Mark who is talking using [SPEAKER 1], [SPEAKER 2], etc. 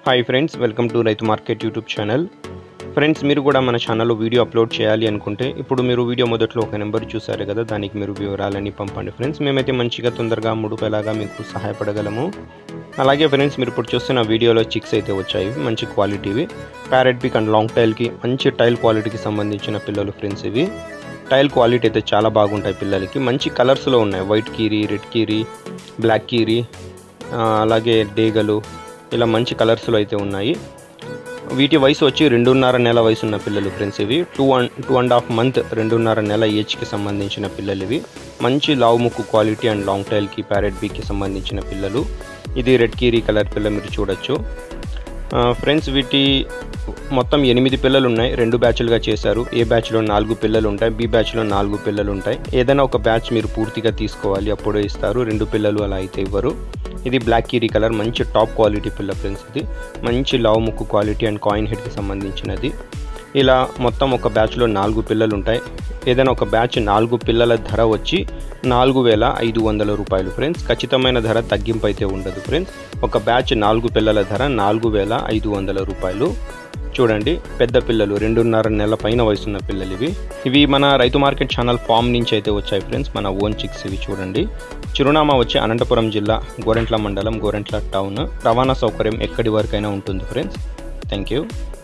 [SPEAKER 1] hi friends welcome to రైతు market YouTube channel friends మీరు కూడా మన ఛానల్లో వీడియో అప్లోడ్ చేయాలి అనుకుంటే ఇప్పుడు మీరు వీడియో మొదట్లో ఒక నెంబర్ చూసారు కదా దానికి మీరు వివరాలని పంపండి ఫ్రెండ్స్ మేమైతే మంచిగా తొందరగా ముడుపేలాగా మీకు సహాయపడగలము అలాగే ఫ్రెండ్స్ మీరు ఇప్పుడు చూస్తున్న వీడియోలో చిక్స్ అయితే వచ్చాయి మంచి క్వాలిటీవి ప్యారెట్ పిక్ అండ్ లాంగ్ టైల్కి మంచి టైల్ క్వాలిటీకి సంబంధించిన పిల్లలు ఫ్రెండ్స్ ఇవి టైల్ క్వాలిటీ అయితే చాలా బాగుంటాయి పిల్లలకి మంచి కలర్స్లో ఉన్నాయి వైట్ కీరీ రెడ్ కీరీ బ్లాక్ కీరీ ఆ, అలాగే డేగలు ఇలా మంచి కలర్స్లో అయితే ఉన్నాయి వీటి వయసు వచ్చి రెండున్నర నెల వయసు ఉన్న పిల్లలు ఫ్రెండ్స్ ఇవి two and two and half month రెండున్నర నెల ఏజ్కి సంబంధించిన పిల్లలు ఇవి మంచి లావు ముక్కు క్వాలిటీ అండ్ లాంగ్ టైల్కి ప్యారెట్ బీకి సంబంధించిన పిల్లలు ఇది రెడ్ కీరీ కలర్ పిల్ల మీరు చూడొచ్చు ఫ్రెండ్స్ వీటి మొత్తం ఎనిమిది పిల్లలు ఉన్నాయి రెండు బ్యాచ్లుగా చేశారు ఏ బ్యాచ్లో నాలుగు పిల్లలు ఉంటాయి బి బ్యాచ్లో నాలుగు పిల్లలు ఉంటాయి ఏదైనా ఒక బ్యాచ్ మీరు పూర్తిగా తీసుకోవాలి అప్పుడే ఇస్తారు రెండు పిల్లలు అలా అయితే ఇవ్వరు ఇది బ్లాక్ కీరీ కలర్ మంచి టాప్ క్వాలిటీ పిల్ల ఫ్రెండ్స్ ఇది మంచి లావు ముక్కు క్వాలిటీ అండ్ కాయిన్ హెడ్కి సంబంధించినది ఇలా మొత్తం ఒక బ్యాచ్లో నాలుగు పిల్లలు ఉంటాయి ఏదైనా ఒక బ్యాచ్ నాలుగు పిల్లల ధర వచ్చి నాలుగు వేల ఐదు వందల రూపాయలు ఫ్రెండ్స్ ఖచ్చితమైన ధర తగ్గింపు అయితే ఉండదు ఫ్రెండ్స్ ఒక బ్యాచ్ నాలుగు పిల్లల ధర నాలుగు వేల ఐదు వందల రూపాయలు చూడండి పెద్ద పిల్లలు రెండున్నర నెలల పైన వయసున్న పిల్లలు ఇవి ఇవి మన రైతు మార్కెట్ ఛానల్ ఫామ్ నుంచి అయితే వచ్చాయి ఫ్రెండ్స్ మన ఓన్ చిక్స్ ఇవి చూడండి చిరునామా వచ్చి అనంతపురం జిల్లా గోరెంట్ల మండలం గోరెంట్ల టౌన్ రవాణా సౌకర్యం ఎక్కడి వరకైనా ఉంటుంది ఫ్రెండ్స్ థ్యాంక్ యూ